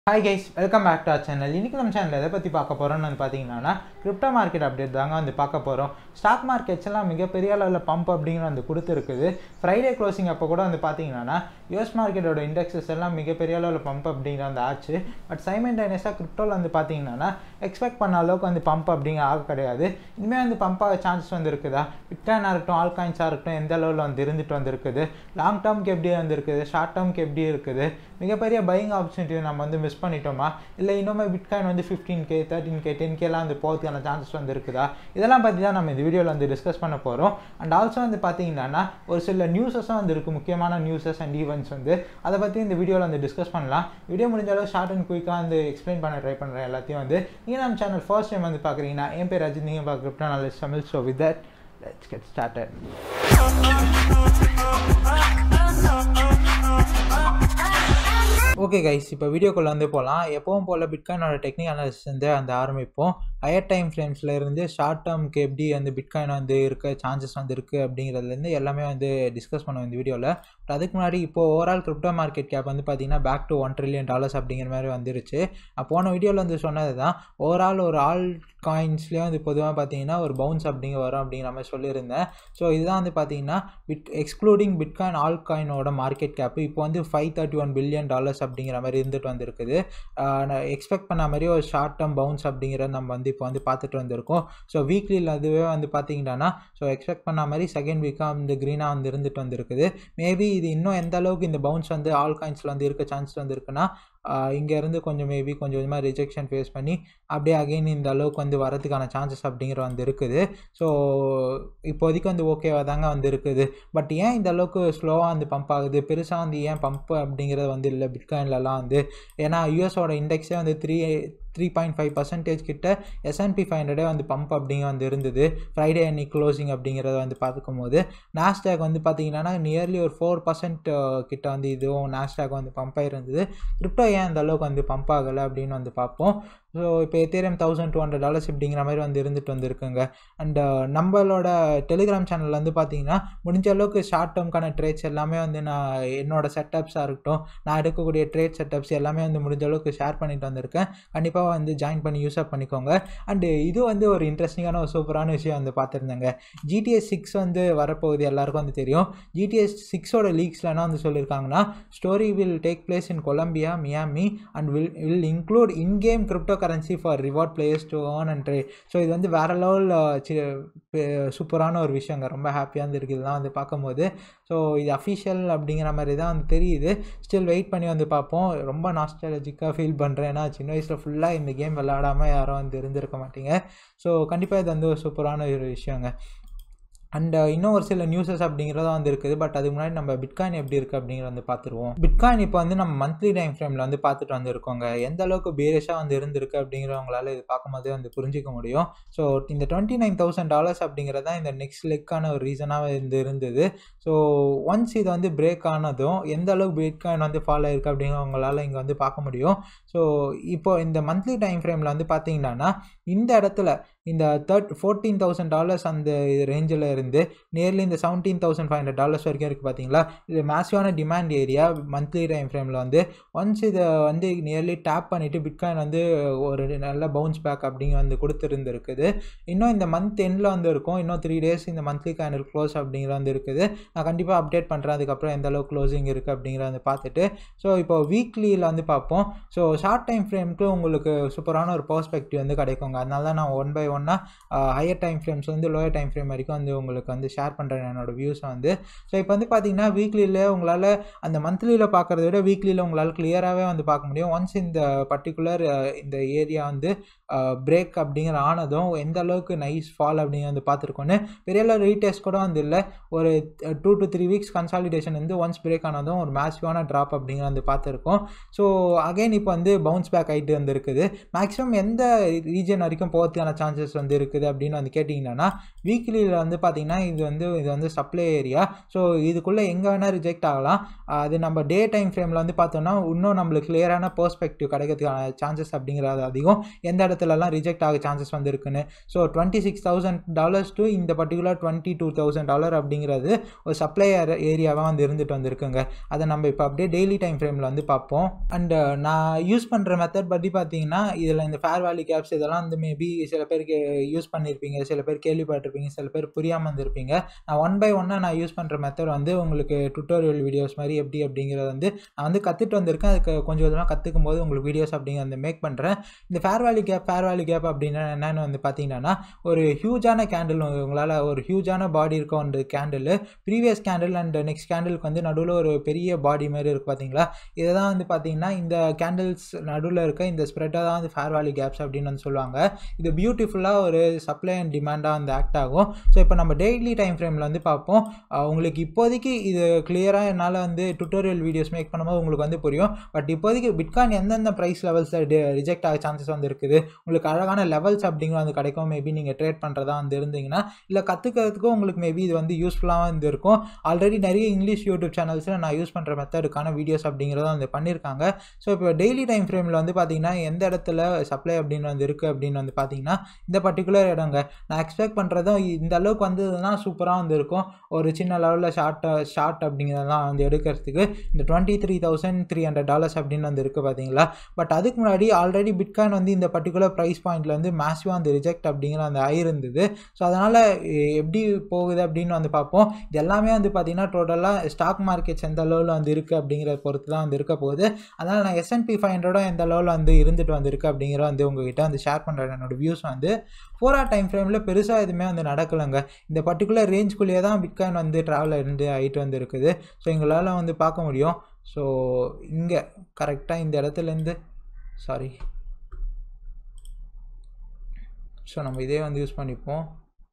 hi guys welcome back to our channel இன்றைக்கி நம்ம channel எதை பற்றி பார்க்க போகிறோம்னு வந்து பார்த்தீங்கன்னா கிரிப்டோ மார்க்கெட் அப்டேட் தாங்க வந்து பார்க்க போகிறோம் ஸ்டாக் மார்க்கெட்ஸ் எல்லாம் மிகப்பெரிய அளவில் பம்ப் அப்படிங்கிற வந்து கொடுத்துருக்குது ஃப்ரைடே க்ளோசிங் அப்போ கூட வந்து பார்த்தீங்கன்னா யூஎஸ் மார்க்கெட்டோட இண்டெக்ஸஸ் எல்லாம் மிகப்பெரிய அளவில் பம்ப் அப்படிங்கிற வந்து ஆச்சு பட் சைமெண்டேனியஸாக கிரிப்டோவில் வந்து பார்த்தீங்கன்னா எக்ஸ்பெக்ட் பண்ண அளவுக்கு வந்து பம்ப் அப்படிங்கிற ஆக கிடையாது இனிமேல் வந்து பம்ப் ஆக சான்சஸ் வந்து இருக்குதா பிட்காயினாக இருக்கட்டும் ஆல் காயின்ஸாக இருக்கட்டும் எந்த அளவில் வந்து இருந்துட்டு வந்திருக்குது லாங் டேர்ம்க்கு எப்படி வந்திருக்குது ஷார்ட் டேர்ம்க்கு எப்படி இருக்குது மிகப்பெரிய பையிங் ஆப்பர்ச்சுனிட்டி நம்ம வந்து மிஸ் பண்ணிட்டோமா இல்லை இன்னுமே பிட்காயின் வந்து fifteen K thirteen K ten கேலாம் வந்து போகிறதுக்கான சான்சஸ் வந்து இருக்குதா இதெல்லாம் பற்றி தான் நம்ம இந்த வீடியோவில் வந்து டிஸ்கஸ் பண்ண போகிறோம் அண்ட் ஆல்சோ வந்து பார்த்தீங்கன்னா ஒரு சில நியூஸஸும் வந்து இருக்குது முக்கியமான நியூஸஸ் அண்ட் ஈவெண்ட்ஸ் வந்து அதை பற்றி இந்த வீடியோவில் வந்து டிஸ்கஸ் பண்ணலாம் வீடியோ முடிஞ்ச அளவு ஷார்ட் அண்ட் குயிக்காக வந்து எக்ஸ்பிளைன் பண்ண ட்ரை பண்ணுறேன் எல்லாத்தையும் வந்து நீங்கள் நம்ம சேனல் ஃபர்ஸ்ட் டைம் வந்து பார்க்குறீங்கன்னா என் பேர் அஜித் நீங்கள் பார்க்க crypto knowledge Tamil so with that let's get started okay guys இப்போ வீடியோக்குள்ளே வந்து போகலாம் எப்பவும் போல் பிட்காயினோட டெக்னிக் அனாலிசிஸ் வந்து அந்த ஆரம்பிப்போம் ஹையர் டைம் ஃப்ரேம்ஸில் இருந்து ஷார்ட் டேர்ம்க்கு எப்படி வந்து பிட்காயின் வந்து இருக்க சான்சஸ் வந்து இருக்குது அப்படிங்கிறதுலேருந்து எல்லாமே வந்து டிஸ்கஸ் பண்ணுவோம் இந்த வீடியோவில் பட் அதுக்கு முன்னாடி இப்போ ஓவரால் கிரிப்டோ மார்க்கெட் கேப் வந்து பார்த்தீங்கன்னா back to one trillion dollars அப்படிங்கிற மாதிரி வந்துருச்சு போன வீடியோவில் வந்து சொன்னது தான் ஓவரால் ஒரு ஆல் காயின்ஸ்லேயும் வந்து பொதுவாக பார்த்தீங்கன்னா ஒரு பவுன்ஸ் அப்படிங்க வரும் அப்படிங்கிற மாதிரி சொல்லியிருந்தேன் ஸோ இதுதான் வந்து பார்த்தீங்கன்னா பிட் எக்ஸ்க்ளூடிங் பிட்காயின் ஆல் காயினோட மார்க்கெட் கேப்பு இப்போ வந்து five thirty one billion dollars அப்படிங்கிற மாதிரி இருந்துட்டு வந்திருக்குது நான் எக்ஸ்பெக்ட் பண்ண மாதிரி ஒரு ஷார்ட் டேர்ம் பவுன்ஸ் அப்படிங்கிறத நம்ம வந்து இப்போ வந்து பார்த்துட்டு வந்திருக்கோம் ஸோ வீக்லியில் அதுவே வந்து பார்த்தீங்கன்னா ஸோ எக்ஸ்பெக்ட் பண்ண மாதிரி செகண்ட் வீக்காக வந்து க்ரீனாக வந்து இருந்துட்டு வந்திருக்குது மேபி இது இன்னும் எந்த அளவுக்கு இந்த பவுன்ஸ் வந்து ஆல் காயின்ஸில் வந்து இருக்க சான்ஸ் வந்து இருக்குன்னா இங்கேருந்து கொஞ்சம் மேபி கொஞ்சம் கொஞ்சமாக ரிஜெக்ஷன் ஃபேஸ் பண்ணி அப்படியே அகெயின் இந்த அளவுக்கு வந்து வரதுக்கான சான்சஸ் அப்படிங்கிற வந்து இருக்குது ஸோ இப்போதைக்கு வந்து ஓகேவாக தாங்க வந்து இருக்குது பட் ஏன் இந்த அளவுக்கு ஸ்லோவாக வந்து பம்ப் ஆகுது பெருசாக வந்து ஏன் பம்ப் அப்படிங்கிறது வந்து இல்லை பிட்காயின்லலாம் வந்து ஏன்னா யூஎஸோட இண்டெக்ஸே வந்து three three point five percentage கிட்ட எஸ்என்பி ஃபைவ் ஹண்ட்ரடே வந்து பம்ப் அப்படிங்க வந்து இருந்தது ஃப்ரைடே அன்னைக்கு க்ளோசிங் அப்படிங்கிறத வந்து பார்த்துக்கும் போது நாஸ்டாக் வந்து பார்த்தீங்கன்னா நியர்லி ஒரு ஃபோர் பர்சன்ட் கிட்ட வந்து இதுவும் நாஸ்டாக் வந்து பம்ப் ஆகிருந்தது கிரிப்டோ ஏன் அந்த அளவுக்கு வந்து பம்ப் ஆகலை அப்படின்னு வந்து பார்ப்போம் ஸோ இப்போ ethereum thousand two hundred dollars இப்படிங்கிற மாதிரி வந்து இருந்துட்டு வந்திருக்குங்க அண்ட் நம்மளோட டெலிகிராம் சேனலில் வந்து பார்த்தீங்கன்னா முடிஞ்ச அளவுக்கு ஷார்ட் டேர்ம்க்கான ட்ரேட்ஸ் எல்லாமே வந்து நான் என்னோட செட்டப்ஸாக இருக்கட்டும் நான் எடுக்கக்கூடிய ட்ரேட் செட்டப்ஸ் எல்லாமே வந்து முடிஞ்ச அளவுக்கு ஷேர் பண்ணிட்டு வந்திருக்கேன் கண்டிப்பாக வந்து ஜாயின் பண்ணி யூஸ் அப் பண்ணிக்கோங்க அண்டு இது வந்து ஒரு இன்ட்ரெஸ்டிங்கான ஒரு சூப்பரான விஷயம் வந்து பார்த்துருந்தேங்க ஜிடிஎஸ் சிக்ஸ் வந்து வரப்போகுது எல்லாருக்கும் வந்து தெரியும் ஜிடிஎஸ் சிக்ஸோட லீக்ஸில் என்ன வந்து சொல்லியிருக்காங்கன்னா story will take place in Colombia Miami and will will include in game cryptocurrency for reward players to earn and trade so இது வந்து வேறு லெவல் சூப்பரான ஒரு விஷயங்க ரொம்ப ஹாப்பியாக இருந்து இருக்குது இதெல்லாம் வந்து பார்க்கும்போது ஸோ இது அஃபிஷியல் அப்படிங்கிற மாதிரி தான் வந்து தெரியுது ஸ்டில் வெயிட் பண்ணி வந்து பார்ப்போம் ரொம்ப நாஸ்டாலஜிக்காக ஃபீல் பண்ணுறேன் ஏன்னா சின்ன வயசில் ஃபுல்லாக இந்த கேம் விளாடாமல் யாரும் வந்து இருந்திருக்க மாட்டீங்க ஸோ கண்டிப்பாக இது வந்து ஒரு சூப்பரான ஒரு விஷயங்க அண்ட் இன்னும் ஒரு சில நியூஸஸ் அப்படிங்கிறத வந்து இருக்குது பட் அதுக்கு முன்னாடி நம்ம பிட்காயின் எப்படி இருக்குது அப்படிங்கிறத வந்து பார்த்துருவோம் பிட்காயின் இப்போ வந்து நம்ம மந்த்லி டைம் ஃப்ரேமில் வந்து பார்த்துட்டு வந்திருக்கோங்க எந்த அளவுக்கு பேரிஷாக வந்து இருந்திருக்கு அப்படிங்கிறவங்களால இது பார்க்கும்போதே வந்து புரிஞ்சிக்க முடியும் ஸோ இந்த டுவெண்ட்டி நைன் தௌசண்ட் டாலர்ஸ் அப்படிங்கிறது தான் இந்த நெக்ஸ்ட் லெக்கான ஒரு ரீசனாக இருந்து இருந்தது ஸோ ஒன்ஸ் இது வந்து பிரேக் ஆனதும் எந்த அளவுக்கு பிட்காயின் வந்து ஃபாலோ இருக்குது அப்படிங்கிறவங்களால இங்கே வந்து பார்க்க முடியும் ஸோ இப்போ இந்த மந்த்லி டைம் ஃப்ரேமில் வந்து பார்த்தீங்கன்னா இந்த இடத்துல இந்த தேர்ட் ஃபோர்டீன் தௌசண்ட் டாலர்ஸ் அந்த ரேஞ்சில் இருந்து நியர்லி இந்த seventeen thousand five hundred dollars வரைக்கும் இருக்குது பார்த்தீங்களா இது மேசிவான டிமாண்ட் ஏரியா மந்த்லி டைம் ஃப்ரேமில் வந்து ஒன்ஸ் இதை வந்து நியர்லி டேப் பண்ணிவிட்டு பிட்காயின் வந்து ஒரு நல்ல பவுன்ஸ் பேக் அப்படிங்க வந்து கொடுத்துருந்துருக்குது இன்னும் இந்த மந்த் எண்டில் வந்து இருக்கும் இன்னும் த்ரீ டேஸ் இந்த மந்த்லி கேண்டில் க்ளோஸ் அப்படிங்கிற வந்து இருக்குது நான் கண்டிப்பாக அப்டேட் பண்ணுறேன் அதுக்கப்புறம் எந்த அளவுக்கு க்ளோசிங் இருக்குது அப்படிங்கிற வந்து பார்த்துட்டு ஸோ இப்போ வீக்லியில் வந்து பார்ப்போம் ஸோ ஷார்ட் டைம் ஃப்ரேம்க்கு உங்களுக்கு சூப்பரான ஒரு பர்ஸ்பெக்டிவ் வந்து கிடைக்குங்க அதனால தான் நான் ஒன் பை ஒன்னாக ஹையர் டைம் ஃப்ரேம்ஸ் வந்து லோயர் டைம் ஃப்ரேம் வரைக்கும் வந்து உங்களுக்கு வந்து ஷேர் பண்ணுறேன் என்னோடய வியூஸை வந்து ஸோ இப்போ வந்து பார்த்தீங்கன்னா வீக்லியில் உங்களால் அந்த மந்த்லியில் பார்க்குறத விட வீக்லியில் உங்களால் கிளியராகவே வந்து பார்க்க முடியும் ஒன்ஸ் இந்த பர்டிகுலர் இந்த ஏரியா வந்து பிரேக் அப்படிங்கிற ஆனதும் எந்த அளவுக்கு நைஸ் ஃபால் அப்படிங்க வந்து பார்த்துருக்கோன்னு பெரிய அளவு ரீடெஸ்ட் கூட வந்து இல்லை ஒரு two to three weeks consolidation வந்து ஒன்ஸ் பிரேக் ஆனதும் ஒரு மேசிவான ட்ராப் அப்படிங்கிற வந்து பார்த்துருக்கோம் ஸோ அகைன் இப்போ வந்து பவுன்ஸ் பேக் ஆகிட்டு வந்து இருக்குது மேக்ஸிமம் எந்த ரீஜன் வரைக்கும் போகிறதுக்கான சான்சஸ் வந்து இருக்குது அப்படின்னு வந்து கேட்டிங்கன்னா வீக்லியில் வந்து பார்த்தீங்கன்னா பார்த்தீங்கன்னா இது வந்து இது வந்து சப்ளை ஏரியா ஸோ இதுக்குள்ளே எங்கே வேணால் ரிஜெக்ட் ஆகலாம் அது நம்ம டே டைம் ஃப்ரேமில் வந்து பார்த்தோம்னா இன்னும் நம்மளுக்கு கிளியரான பெர்ஸ்பெக்டிவ் கிடைக்கிறதுக்கான சான்சஸ் அப்படிங்கிறது அதிகம் எந்த இடத்துலலாம் ரிஜெக்ட் ஆக சான்சஸ் வந்து இருக்குன்னு so twenty six thousand dollars to இந்த particular twenty two thousand dollar அப்படிங்கிறது ஒரு சப்ளை ஏரியாவாக வந்து இருந்துட்டு வந்திருக்குங்க அதை நம்ம இப்போ அப்படியே டெய்லி டைம் ஃப்ரேமில் வந்து பார்ப்போம் அண்ட் நான் யூஸ் பண்ணுற மெத்தட் பற்றி பார்த்தீங்கன்னா இதில் இந்த ஃபேர் வேலி கேப்ஸ் இதெல்லாம் வந்து மேபி சில பேருக்கு யூஸ் பண்ணியிருப்பீங்க சில பேர் கேள்விப்பட்டிருப்பீங்க சில பேர் புரியாமல் இருந்திருப்பீங்க நான் ஒன் பை ஒன்னாக நான் யூஸ் பண்ணுற மெத்தட் வந்து உங்களுக்கு டுட்டோரியல் வீடியோஸ் மாதிரி எப்படி அப்படிங்கிறத வந்து நான் வந்து கற்றுட்டு வந்திருக்கேன் அதுக்கு கொஞ்சம் கொஞ்சமாக கற்றுக்கும் போது உங்களுக்கு வீடியோஸ் அப்படிங்கிறத மேக் பண்ணுறேன் இந்த ஃபேர் வேலி கேப் ஃபேர் வேலி கேப் அப்படின்னா என்னென்னு வந்து பார்த்தீங்கன்னா ஒரு ஹியூஜான கேண்டில் உங்களால் ஒரு ஹியூஜான பாடி இருக்க ஒரு candle previous candle and next கேண்டிலுக்கு வந்து நடுவில் ஒரு பெரிய பாடி மாதிரி இருக்குது பார்த்தீங்களா இதை தான் வந்து பார்த்தீங்கன்னா இந்த கேண்டில்ஸ் நடுவில் இருக்க இந்த ஸ்ப்ரெட்டாக தான் வந்து ஃபேர் வேலி கேப்ஸ் அப்படின்னு வந்து சொல்லுவாங்க இது பியூட்டிஃபுல்லாக ஒரு சப்ளை அண்ட் டிமாண்டாக வந்து ஆக்ட் ஆகும் ஸோ இப்போ நம்ம டெய்லி டைம் ஃப்ரேமில் வந்து பார்ப்போம் உங்களுக்கு இப்போதைக்கு இது கிளியராக என்னால் வந்து டுட்டோரியல் வீடியோஸ் மேக் பண்ணும்போது உங்களுக்கு வந்து புரியும் பட் இப்போதைக்கு பிட்காயின் எந்தெந்த ப்ரைஸ் லெவல்ஸில் ரிஜெக்ட் ஆக சான்சஸ் வந்து இருக்குது உங்களுக்கு அழகான லெவல்ஸ் அப்படிங்கிற வந்து கிடைக்கும் மேபி நீங்கள் ட்ரேட் பண்ணுறதா வந்து இருந்தீங்கன்னா இல்லை கற்றுக்கிறதுக்கும் உங்களுக்கு மேபி இது வந்து யூஸ்ஃபுல்லாக வந்து இருக்கும் ஆல்ரெடி நிறைய இங்கிலீஷ் யூடியூப் சேனல்ஸில் நான் யூஸ் பண்ணுற மெத்தடுக்கான வீடியோஸ் அப்படிங்கிறத வந்து பண்ணியிருக்காங்க ஸோ இப்போ டெய்லி டைம் ஃப்ரேமில் வந்து பார்த்தீங்கன்னா எந்த இடத்துல சப்ளை அப்படின்னு வந்து இருக்குது அப்படின்னு வந்து பார்த்தீங்கன்னா இந்த பர்டிகுலர் இடங்க நான் எக்ஸ்பெக்ட் பண்ணுறதும் இந்த அளவுக்கு வந்ததுன்னா சூப்பராக வந்து இருக்கும் ஒரு சின்ன லெவலில் ஷார்ட் ஷார்ட் அப்படிங்கிறதெல்லாம் வந்து எடுக்கிறதுக்கு இந்த twenty three thousand three hundred dollars அப்படின்னு வந்து இருக்குது பார்த்தீங்களா பட் அதுக்கு முன்னாடி ஆல்ரெடி பிட்காயின் வந்து இந்த பர்டிகுலர் ப்ரைஸ் பாயிண்ட்டில் வந்து மேசிவாக அந்த ரிஜெக்ட் அப்படிங்கிற அந்த ஆயிருந்தது ஸோ அதனால் எப்படி போகுது அப்படின்னு வந்து பார்ப்போம் இது எல்லாமே வந்து பார்த்தீங்கன்னா டோட்டலாக ஸ்டாக் மார்க்கெட்ஸ் எந்த அளவில் வந்து இருக்குது அப்படிங்கிறத பொறுத்து தான் வந்து இருக்க போகுது அதனால் நான் எஸ்என்பி ஃபைவ் ஹண்ட்ரடும் எந்த அளவில் வந்து இருந்துட்டு வந்திருக்கு அப்படிங்கிற வந்து உங்ககிட்ட வந்து ஷேர் பண்ணுறேன் என்னோட வியூஸ் வந்து ஃபோர் ஆர் டைம் ஃப்ரேமில் பெருசாக எதுவுமே வந்து நடக்கலைங்க இந்த பர்டிகுலர் ரேஞ்சுக்குள்ளேயே தான் பிட்காயின் வந்து ட்ராவல் இருந்து ஆகிட்டு வந்து இருக்குது ஸோ எங்களால் வந்து பார்க்க முடியும் ஸோ இங்கே கரெக்டாக இந்த இடத்துலேருந்து சாரி ஸோ நம்ம இதே வந்து யூஸ் பண்ணிப்போம்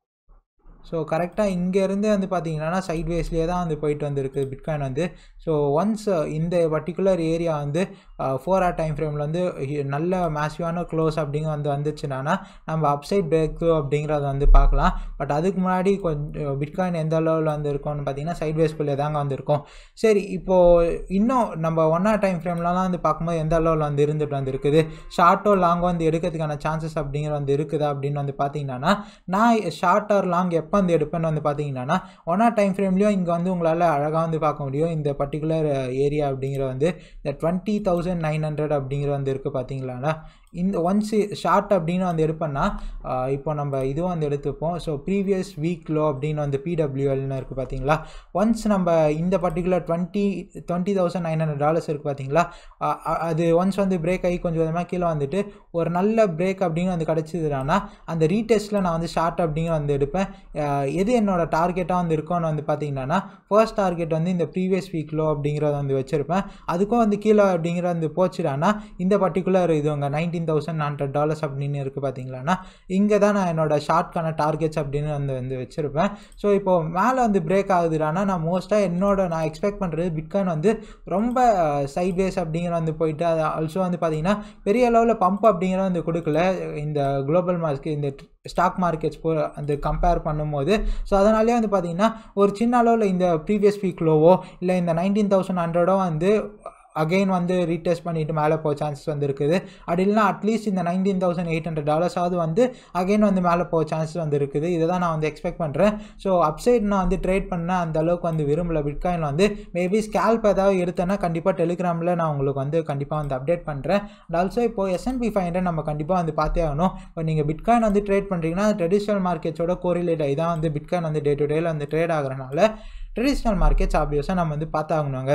ஸோ கரெக்டாக இங்கேருந்து வந்து பார்த்தீங்கன்னா சைட் வேஸ்லேயே தான் வந்து போயிட்டு வந்திருக்கு பிட்காயின் வந்து ஸோ ஒன்ஸ் இந்த பர்டிகுலர் ஏரியா வந்து ஃபோர் ஆர் டைம் ஃப்ரேமில் வந்து நல்ல மேசிவான க்ளோஸ் அப்படிங்க வந்து வந்துச்சுன்னா நம்ம அப்சைட் பிரேக் அப்படிங்கிறத வந்து பார்க்கலாம் பட் அதுக்கு முன்னாடி கொஞ்சம் பிட்காயின் எந்த அளவில் வந்து இருக்கும்னு பார்த்தீங்கன்னா சைட் வேஸ்குள்ளே தாங்க வந்திருக்கும் சரி இப்போது இன்னும் நம்ம ஒன் ஆர் டைம் ஃப்ரேம்லலாம் வந்து பார்க்கும்போது எந்த அளவில் வந்து இருந்துட்டு வந்துருக்குது ஷார்ட்டோ லாங்கோ வந்து எடுக்கிறதுக்கான சான்சஸ் அப்படிங்கிற வந்து இருக்குதா அப்படின்னு வந்து பார்த்தீங்கன்னா நான் ஷார்ட் ஆர் லாங் எப்போ வந்து எடுப்பேன்னு வந்து பார்த்தீங்கன்னா ஒன் ஆர் டைம் ஃப்ரேம்லேயும் இங்கே வந்து உங்களால் அழகாக வந்து பார்க்க முடியும் இந்த பர்டிகுலர் ஏரியா அப்படிங்கிற வந்து இந்த டுவெண்ட்டி தௌசண்ட் நைன் ஹண்ட்ரட் அப்படிங்கிற வந்து இருக்குது பார்த்தீங்களாண்ணா இந்த ஒன்ஸ் ஷார்ட் அப்படின்னு வந்து எடுப்பேன்னா இப்போ நம்ம இதுவும் வந்து எடுத்துப்போம் ஸோ ப்ரீவியஸ் வீக் லோ அப்படின்னு வந்து பிடபிள்யூஎல்னு இருக்குது பார்த்தீங்களா ஒன்ஸ் நம்ம இந்த particular twenty twenty thousand nine hundred dollars இருக்குது பார்த்தீங்களா அது ஒன்ஸ் வந்து பிரேக் ஆகி கொஞ்சம் கொஞ்சமாக கீழே வந்துட்டு ஒரு நல்ல பிரேக் அப்படின்னு வந்து கிடச்சிதுனா அந்த ரீடெஸ்ட்டில் நான் வந்து ஷார்ட் அப்படிங்கிற வந்து எடுப்பேன் எது என்னோட டார்கெட்டாக வந்து இருக்கும்னு வந்து பார்த்தீங்கன்னா ஃபர்ஸ்ட் டார்கெட் வந்து இந்த ப்ரீவியஸ் வீக் லோ அப்படிங்கிறத வந்து வச்சுருப்பேன் அதுக்கும் வந்து கீழே அப்படிங்கிற வந்து போச்சுடானா இந்த பர்டிகுலர் இதுவங்க நைன்டீன் தௌசண்ட் ஹண்ட்ரட் டாலர்ஸ் அப்படின்னு இருக்குது பார்த்தீங்களாண்ணா இங்கே தான் நான் என்னோடய ஷார்ட்கான டார்கெட்ஸ் அப்படின்னு வந்து வந்து வச்சுருப்பேன் ஸோ இப்போது மேலே வந்து பிரேக் ஆகுதுடானா நான் மோஸ்ட்டாக என்னோட நான் எக்ஸ்பெக்ட் பண்ணுறது பிட்காயின் வந்து ரொம்ப சைட்வேஸ் அப்படிங்கிற வந்து போயிட்டு அது ஆல்சோ வந்து பார்த்தீங்கன்னா பெரிய லெவலில் பம்ப் அப்படிங்கிற வந்து கொடுக்கல இந்த குளோபல் மார்க்கெட் இந்த ஸ்டாக் மார்க்கெட்ஸ் போ அந்த கம்பேர் பண்ணும்போது ஸோ அதனாலே வந்து பார்த்தீங்கன்னா ஒரு சின்ன அளவில் இந்த ப்ரீவியஸ் வீக் லோவோ இல்லை இந்த நைன்டீன் தௌசண்ட் ஹண்ட்ரடோ வந்து அகெயின் வந்து ரீடெஸ்ட் பண்ணிட்டு மேலே போக சான்சஸ் வந்து இருக்குது அப்படி இல்லைனா அட்லீஸ்ட் இந்த நைன்டீன் தௌசண்ட் எயிட் ஹண்ட்ரட் டாலர்ஸாவது வந்து அகெயின் வந்து மேலே போக சான்சஸ் வந்து இருக்குது இதை தான் நான் வந்து எக்ஸ்பெக்ட் பண்ணுறேன் ஸோ அப்சைட் நான் வந்து ட்ரேட் பண்ண அந்த அளவுக்கு வந்து விரும்பல பிட்காயின் வந்து மேபி ஸ்கேல்ப் ஏதாவது எடுத்தேன்னா கண்டிப்பாக டெலிகிராமில் நான் உங்களுக்கு வந்து கண்டிப்பாக வந்து அப்டேட் பண்ணுறேன் அண்ட் ஆல்சோ இப்போ எஸ்என்பி ஃபைவ் ஹண்ட்ரட் நம்ம கண்டிப்பாக வந்து பார்த்தே ஆகணும் இப்போ நீங்கள் பிட்காயின் வந்து ட்ரேட் பண்ணுறீங்கன்னா ட்ரெடிஷ்னல் மார்க்கெட்ஸோட கோரிலேட் இதான் வந்து பிட்காயின் வந்து டே டு டேல வந்து ட்ரேட் ஆகிறனால ட்ரெடிஷ்னல் மார்க்கெட்ஸ் ஆப்வியஸாக நம்ம வந்து பார்த்தாகணுங்க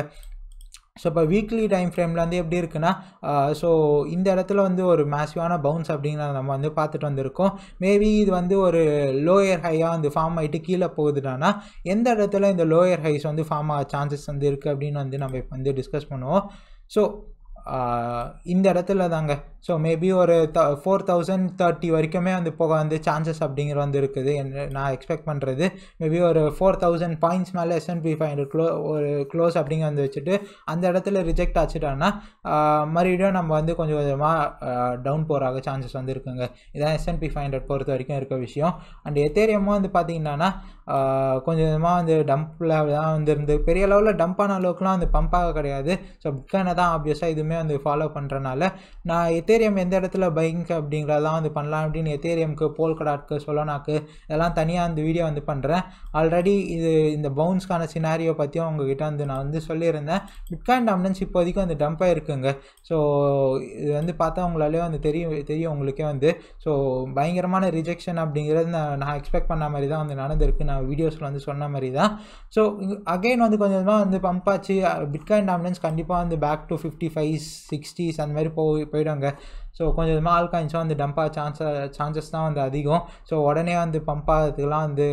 ஸோ இப்போ வீக்லி டைம் ஃப்ரேமில் வந்து எப்படி இருக்குன்னா ஸோ இந்த இடத்துல வந்து ஒரு மேசிவான பவுன்ஸ் அப்படிங்கிறத நம்ம வந்து பார்த்துட்டு வந்திருக்கோம் மேபி இது வந்து ஒரு லோயர் ஹையாக வந்து ஃபார்ம் ஆகிட்டு கீழே போகுதுன்னா எந்த இடத்துல இந்த லோயர் ஹைஸ் வந்து ஃபார்ம் ஆக சான்சஸ் வந்து இருக்குது அப்படின்னு வந்து நம்ம இப்போ வந்து டிஸ்கஸ் பண்ணுவோம் ஸோ இந்த இடத்துல தாங்க ஸோ மேபி ஒரு த ஃபோர் தௌசண்ட் தேர்ட்டி வரைக்குமே வந்து போக வந்து சான்சஸ் அப்படிங்கிற வந்து இருக்குது என்ன நான் எக்ஸ்பெக்ட் பண்ணுறது மேபி ஒரு ஃபோர் தௌசண்ட் பாயிண்ட்ஸ் மேலே எஸ்என்பி ஃபைவ் ஹண்ட்ரட் க்ளோ ஒரு க்ளோஸ் அப்படிங்க வந்து வச்சுட்டு அந்த இடத்துல ரிஜெக்ட் ஆச்சுட்டான்னா மறுபடியும் நம்ம வந்து கொஞ்சம் கொஞ்சமாக டவுன் போகிறாக சான்சஸ் வந்து இருக்குங்க இதான் எஸ்என்பி ஃபைவ் ஹண்ட்ரட் பொறுத்த வரைக்கும் இருக்க விஷயம் அண்ட் எத்தேரியமாக வந்து பார்த்தீங்கன்னா கொஞ்சம் கொஞ்சமாக வந்து டம்பில் தான் வந்து இருந்து பெரிய லெவலில் டம்ப் ஆன அளவுக்குலாம் வந்து பம்பாக கிடையாது ஸோ பிட்காயினை தான் ஆப்வியஸாக இதுவுமே வந்து ஃபாலோ பண்ணுறனால நான் எத்தேரியம் எந்த இடத்துல பைங்க் அப்படிங்கிறதெல்லாம் வந்து பண்ணலாம் அப்படின்னு எத்தேரியம்க்கு போல்கடாட்க்கு சொலோனாக்கு இதெல்லாம் தனியாக அந்த வீடியோ வந்து பண்ணுறேன் ஆல்ரெடி இது இந்த பவுன்ஸ்க்கான சினாரியோ பற்றியும் உங்ககிட்ட வந்து நான் வந்து சொல்லியிருந்தேன் பிட்காயின் டாமினன்ஸ் இப்போதைக்கும் வந்து டம்பாக இருக்குங்க ஸோ இது வந்து பார்த்தா உங்களாலே வந்து தெரியும் தெரியும் உங்களுக்கே வந்து ஸோ பயங்கரமான ரிஜெக்ஷன் அப்படிங்கிறது நான் நான் எக்ஸ்பெக்ட் பண்ண மாதிரி தான் வந்து நடந்திருக்கு நான் வீடியோஸில் வந்து சொன்ன மாதிரி தான் ஸோ அகைன் வந்து கொஞ்சம் கொஞ்சமாக வந்து பம்ப் ஆச்சு பிட்காயின் டாமினன்ஸ் கண்டிப்பாக வந்து back to fifty five sixties அந்த மாதிரி போய் போயிடுங்க ஸோ கொஞ்சம் கொஞ்சமாக ஆல் காயின்ஸும் வந்து டம்ப் ஆக சான்ஸ் சான்சஸ் தான் வந்து அதிகம் ஸோ உடனே வந்து பம்ப் ஆகிறதுக்குலாம் வந்து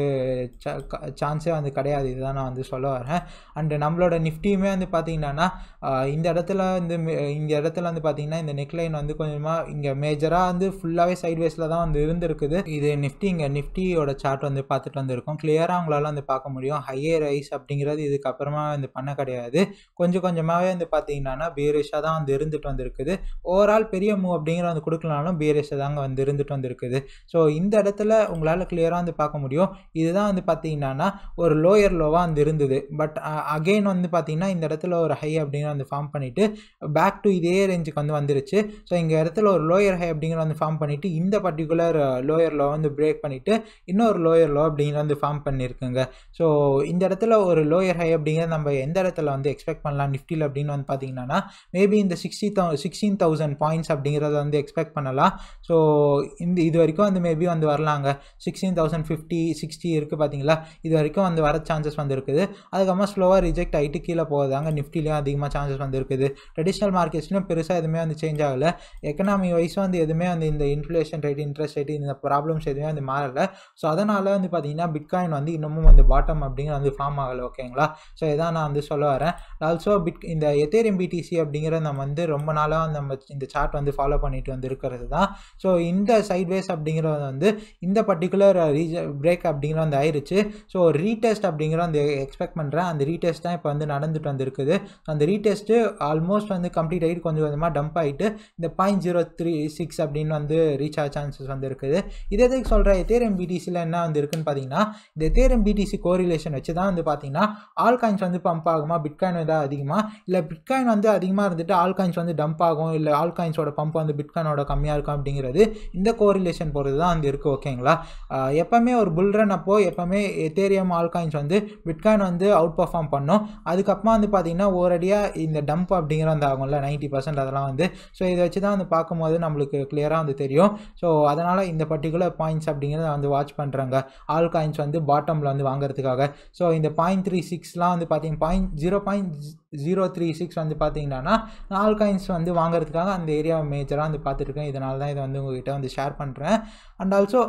சான்ஸே வந்து கிடையாது இதுதான் நான் வந்து சொல்ல வரேன் அண்டு நம்மளோட நிஃப்டியுமே வந்து பார்த்திங்கன்னா இந்த இடத்துல வந்து இந்த இடத்துல வந்து பார்த்திங்கன்னா இந்த நெக்லைன் வந்து கொஞ்சமாக இங்கே மேஜராக வந்து ஃபுல்லாகவே சைட்வேஸில் தான் வந்து இருந்திருக்குது இது நிஃப்டி இங்கே நிஃப்டியோட சார்ட் வந்து பார்த்துட்டு வந்திருக்கோம் கிளியராக அவங்களால வந்து பார்க்க முடியும் ஹையே ரைஸ் அப்படிங்கிறது இதுக்கப்புறமா வந்து பண்ண கிடையாது கொஞ்சம் கொஞ்சமாகவே வந்து பார்த்திங்கன்னா பீரிஷாக தான் வந்து இருந்துட்டு வந்திருக்குது ஓவரால் பெரிய மூவ் அப்படிங்கிற வந்து கொடுக்கலனாலும் பிஆர்எஸ் தாங்க வந்து இருந்துட்டு வந்திருக்குது ஸோ இந்த இடத்துல உங்களால் கிளியராக வந்து பார்க்க முடியும் இதுதான் வந்து பார்த்தீங்கன்னா ஒரு லோயர் லோவாக வந்து இருந்தது பட் அகெயின் வந்து பார்த்தீங்கன்னா இந்த இடத்துல ஒரு ஹை அப்படின்னு வந்து ஃபார்ம் பண்ணிவிட்டு பேக் டு இதே ரேஞ்சுக்கு வந்து வந்துருச்சு ஸோ இங்கே இடத்துல ஒரு லோயர் ஹை அப்படிங்கிற வந்து ஃபார்ம் பண்ணிவிட்டு இந்த பர்டிகுலர் லோயர் லோ வந்து பிரேக் பண்ணிவிட்டு இன்னொரு லோயர் லோ அப்படிங்கிற வந்து ஃபார்ம் பண்ணியிருக்குங்க ஸோ இந்த இடத்துல ஒரு லோயர் ஹை அப்படிங்கிறத நம்ம எந்த இடத்துல வந்து எக்ஸ்பெக்ட் பண்ணலாம் நிஃப்டியில் அப்படின்னு வந்து பார்த்தீங்கன்னா மேபி இந்த சிக்ஸ்டி தௌ சிக்ஸ்டீன் தௌசண்ட் பாயிண்ட்ஸ் அப்படிங்கிறத வந்து எக்ஸ்பெக்ட் பண்ணலாம் ஸோ இந்த இது வரைக்கும் வந்து மேபி வந்து வரலாங்க சிக்ஸ்டீன் தௌசண்ட் ஃபிஃப்டி சிக்ஸ்டி இருக்குது பார்த்தீங்களா இது வரைக்கும் வந்து வர சான்சஸ் வந்து இருக்குது அதுக்கப்புறமா ஸ்லோவாக ரிஜெக்ட் ஆகிட்டு கீழே போகுதாங்க நிஃப்டிலையும் அதிகமாக சான்சஸ் வந்து இருக்குது ட்ரெடிஷ்னல் மார்க்கெட்ஸ்லையும் பெருசாக எதுவுமே வந்து சேஞ்ச் ஆகலை எக்கனாமி வைஸ் வந்து எதுவுமே வந்து இந்த இன்ஃப்ளேஷன் ரேட் இன்ட்ரெஸ்ட் ரேட் இந்த ப்ராப்ளம்ஸ் எதுவுமே வந்து மாறலை ஸோ அதனால் வந்து பார்த்தீங்கன்னா பிட்காயின் வந்து இன்னமும் வந்து பாட்டம் அப்படிங்கிற வந்து ஃபார்ம் ஆகலை ஓகேங்களா ஸோ இதான் நான் வந்து சொல்ல வரேன் ஆல்சோ பிட் இந்த எத்தேரியம் பிடிசி அப்படிங்கிற நம்ம வந்து ரொம்ப நாளாக நம்ம இந்த சார்ட் வந்து ஃபாலோ பண்ணிட்டு வந்து இருக்கிறது தான் ஸோ இந்த சைட்வேஸ் அப்படிங்கிறது வந்து இந்த பர்டிகுலர் ரீஜ பிரேக் அப்படிங்கிற வந்து ஆயிடுச்சு ஸோ ரீடெஸ்ட் அப்படிங்கிற அந்த எக்ஸ்பெக்ட் பண்ணுறேன் அந்த ரீடெஸ்ட் தான் இப்போ வந்து நடந்துட்டு வந்திருக்குது அந்த ரீடெஸ்ட்டு ஆல்மோஸ்ட் வந்து கம்ப்ளீட் ஆகிட்டு கொஞ்சம் கொஞ்சமாக டம்ப் ஆகிட்டு இந்த பாயிண்ட் ஜீரோ த்ரீ சிக்ஸ் அப்படின்னு வந்து ரீச் ஆக சான்சஸ் வந்து இருக்குது இது எதுக்கு சொல்கிற எத்தேரியம் பிடிசியில் என்ன வந்து இருக்குன்னு பார்த்தீங்கன்னா இந்த எத்தேரியம் பிடிசி கோரிலேஷன் வச்சு தான் வந்து பார்த்தீங்கன்னா ஆல் காயின்ஸ் வந்து பம்ப் ஆகுமா பிட்காயின் வந்து அதிகமாக இல்லை பிட்காயின் வந்து அதிகமாக இருந்துட்டு ஆல் காயின்ஸ் வந்து டம்ப் ஆகும் இல்லை ஆல் காயின்ஸோட பம்ப் வந்து பிட்காயினோட கம்மியாக இருக்கும் அப்படிங்கிறது இந்த கோரிலேஷன் பொறுத்து தான் வந்து இருக்குது ஓகேங்களா எப்போவுமே ஒரு புல் ரன் அப்போ எப்போவுமே எத்தேரியம் ஆல் காயின்ஸ் வந்து பிட்காயின் வந்து அவுட் பர்ஃபார்ம் பண்ணும் அதுக்கப்புறமா வந்து பார்த்தீங்கன்னா ஓரடியாக இந்த டம்ப் அப்படிங்கிற அந்த ஆகும்ல நைன்ட்டி பர்சன்ட் அதெல்லாம் வந்து ஸோ இதை வச்சு தான் வந்து பார்க்கும்போது நம்மளுக்கு கிளியராக வந்து தெரியும் ஸோ அதனால் இந்த பர்டிகுலர் பாயிண்ட்ஸ் அப்படிங்கிறத வந்து வாட்ச் பண்ணுறாங்க ஆல் காயின்ஸ் வந்து பாட்டமில் வந்து வாங்குறதுக்காக ஸோ இந்த பாயிண்ட் த்ரீ சிக்ஸ்லாம் வந்து பார்த்தீங்கன்னா point zero point zero three six வந்து பார்த்தீங்கன்னா ஆல் காயின்ஸ் வந்து வாங்குறதுக்காக அந்த ஏரியா மேஜராக வந்து பார்த்துருக்கேன் இதனால தான் இதை வந்து உங்ககிட்ட வந்து ஷேர் பண்ணுறேன் அண்ட் ஆல்சோ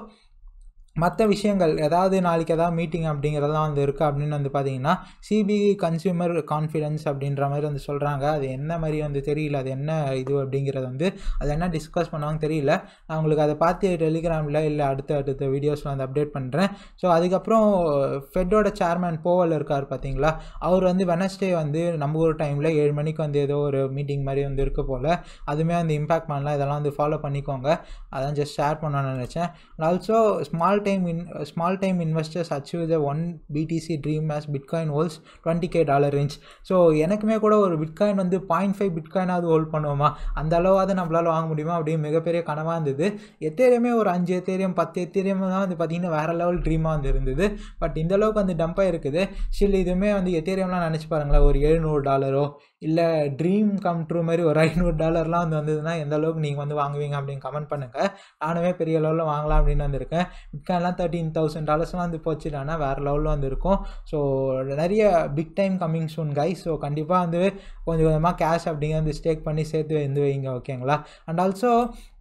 மற்ற விஷயங்கள் ஏதாவது நாளைக்கு ஏதாவது மீட்டிங் அப்படிங்கிறதெல்லாம் வந்து இருக்குது அப்படின்னு வந்து பார்த்தீங்கன்னா சிபிஐ கன்சியூமர் கான்ஃபிடன்ஸ் அப்படின்ற மாதிரி வந்து சொல்கிறாங்க அது என்ன மாதிரி வந்து தெரியல அது என்ன இது அப்படிங்கிறது வந்து அது என்ன டிஸ்கஸ் பண்ணுவாங்க தெரியல நான் உங்களுக்கு அதை பார்த்து டெலிகிராமில் இல்லை அடுத்த அடுத்த வீடியோஸில் வந்து அப்டேட் பண்ணுறேன் ஸோ அதுக்கப்புறம் ஃபெட்டோட சேர்மேன் போவல் இருக்கார் பார்த்தீங்களா அவர் வந்து வெனஸ்டே வந்து நம்ம ஒரு டைமில் ஏழு மணிக்கு வந்து ஏதோ ஒரு மீட்டிங் மாதிரி வந்து இருக்க போல் அதுவுமே வந்து இம்பாக்ட் பண்ணலாம் இதெல்லாம் வந்து ஃபாலோ பண்ணிக்கோங்க அதான் ஜஸ்ட் ஷேர் பண்ணணும்னு நினச்சேன் also small time in small time investors achieve the one BTC dream makes bitcoin holds twenty K dollar range so எனக்குமே கூட ஒரு பிட்காயின் வந்து பாயிண்ட் ஃபைவ் பிட்காயினாவது ஹோல்ட் பண்ணுவோமா அந்த அளவாவது நம்மளால் வாங்க முடியுமா அப்படின்னு மிகப்பெரிய கனவாக இருந்தது எத்தேரியமே ஒரு அஞ்சு எத்தேரியம் பத்து எத்தேரியம் தான் வந்து பார்த்திங்கன்னா வேறு லெவல் ட்ரீமாக வந்து இருந்தது பட் இந்த அளவுக்கு வந்து டம்பாக இருக்குது ஸ்டில் இதுவுமே வந்து எத்தேரியம்லாம் நினச்சி பாருங்களேன் ஒரு எழுநூறு டாலரோ இல்லை ட்ரீம் கம் ட்ரூ மாதிரி ஒரு ஐநூறு டாலர்லாம் வந்து வந்ததுன்னா எந்த அளவுக்கு நீங்கள் வந்து வாங்குவீங்க அப்படின்னு கமெண்ட் பண்ணுங்கள் நானுமே பெரிய லெவலில் வாங்கலாம் அப்படின்னு வந்திருக்கேன் பிட்காயின்லாம் தேர்ட்டீன் தௌசண்ட் டாலர்ஸ்லாம் வந்து போச்சுட்டானா வேறு லெவலில் வந்து இருக்கும் ஸோ நிறைய big time coming soon guys so கண்டிப்பாக வந்து கொஞ்சம் கொஞ்சமாக கேஷ் அப்படிங்கிற வந்து ஸ்டேக் பண்ணி சேர்த்து வந்து வைங்க ஓகேங்களா அண்ட் ஆல்சோ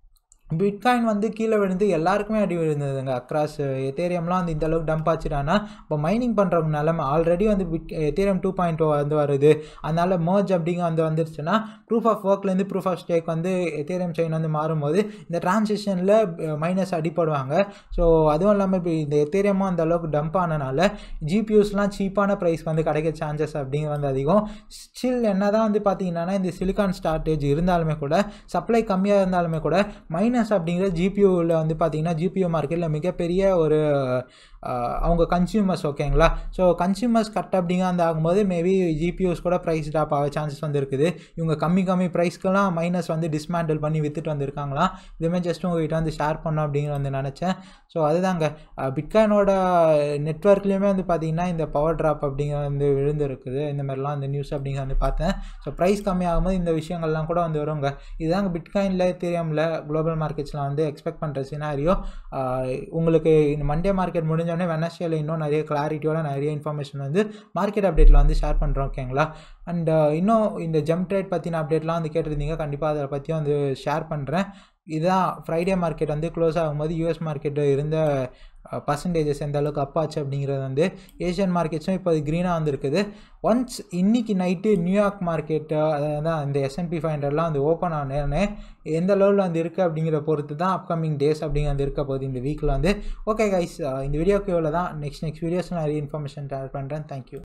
பிட்காயின் வந்து கீழே விழுந்து எல்லாருக்குமே அடி விழுந்ததுங்க அக்ராஸ் எத்தேரியம்லாம் வந்து இந்த அளவுக்கு டம்ப் ஆச்சுடானா இப்போ மைனிங் பண்ணுறவங்க நிலமை ஆல்ரெடி வந்து பிட் எத்தேரியம் டூ பாயிண்ட் வந்து வருது அதனால் மர்ஜ் அப்படிங்க வந்து வந்துருச்சுன்னா ப்ரூஃப் ஆஃப் ஒர்க்லேருந்து ப்ரூஃப் ஆஃப் ஸ்டேக் வந்து எத்தேரியம் செயின் வந்து மாறும்போது இந்த டிரான்சிஷனில் மைனஸ் அடிப்படுவாங்க ஸோ அதுவும் இல்லாமல் இப்போ இந்த எத்தேரியமும் அந்த அளவுக்கு டம்ப் ஆனனால ஜிபியூஸ்லாம் சீப்பான ப்ரைஸ் வந்து கிடைக்க சான்சஸ் அப்படிங்க வந்து அதிகம் ஸ்டில் என்ன தான் வந்து பார்த்தீங்கன்னா இந்த சிலிக்கான் ஸ்டார்டேஜ் இருந்தாலுமே கூட சப்ளை கம்மியாக இருந்தாலுமே கூட மைனஸ் மைனஸ் அப்படிங்கிற ஜிபியூவில் வந்து பார்த்தீங்கன்னா ஜிபியூ மார்க்கெட்டில் மிகப்பெரிய ஒரு அவங்க கன்சியூமர்ஸ் ஓகேங்களா ஸோ கன்சியூமர்ஸ் கட் அப்படிங்க அந்த ஆகும்போது மேபி ஜிபியூஸ் கூட ப்ரைஸ் ட்ராப் ஆக சான்சஸ் வந்து இருக்குது இவங்க கம்மி கம்மி ப்ரைஸ்க்கெல்லாம் மைனஸ் வந்து டிஸ்மேண்டில் பண்ணி விற்றுட்டு வந்திருக்காங்களாம் இதுமாதிரி ஜஸ்ட் உங்ககிட்ட வந்து ஷேர் பண்ணோம் அப்படிங்கிற வந்து நினச்சேன் ஸோ அதுதாங்க பிட்காயினோட நெட்ஒர்க்லேயுமே வந்து பார்த்தீங்கன்னா இந்த பவர் ட்ராப் அப்படிங்கிற வந்து விழுந்து இருக்குது இந்த மாதிரிலாம் அந்த நியூஸ் அப்படிங்கிற வந்து பார்த்தேன் ஸோ ப்ரைஸ் கம்மியாகும்போது இந்த விஷயங்கள்லாம் கூட வந்து வருங்க இதுதாங்க பிட்காயினில் தெரியாமல குளோபல் மார்க்கெட்ஸில் வந்து எக்ஸ்பெக்ட் பண்ணுற சினாரியோ உங்களுக்கு இந்த மண்டே மார்க்கெட் முடிஞ்சோடனே வெனஸ்டேல இன்னும் நிறைய கிளாரிட்டியோட நிறைய இன்ஃபர்மேஷன் வந்து மார்க்கெட் அப்டேட்டில் வந்து ஷேர் பண்ணுறோம் ஓகேங்களா அண்ட் இன்னும் இந்த ஜம்ப் ட்ரேட் பற்றின அப்டேட்லாம் வந்து கேட்டிருந்தீங்க கண்டிப்பாக அதை பற்றியும் வந்து ஷேர் பண்ணுறேன் இதுதான் ஃப்ரைடே மார்க்கெட் வந்து க்ளோஸ் ஆகும்போது யூஎஸ் மார்க்கெட்டு இருந்த பர்சன்டேஜஸ் எந்த அளவுக்கு அப் ஆச்சு அப்படிங்கிறது வந்து ஏஷியன் மார்க்கெட்ஸும் இப்போ அது க்ரீனாக வந்துருக்குது ஒன்ஸ் இன்னைக்கு நைட்டு நியூயார்க் மார்க்கெட்டு அதாவது இந்த எஸ்என்பி ஃபைவ் ஹண்ட்ரட்லாம் வந்து ஓப்பன் ஆனே எந்த லெவலில் வந்து இருக்குது அப்படிங்கிற பொறுத்து தான் அப்கமிங் டேஸ் அப்படிங்கிறது இருக்க போகுது இந்த வீக்கில் வந்து ஓகே கைஸ் இந்த வீடியோக்கு இவ்வளோ தான் நெக்ஸ்ட் நெக்ஸ்ட் வீடியோஸில் நிறைய இன்ஃபர்மேஷன் ஷேர் பண்ணுறேன் தேங்க்யூ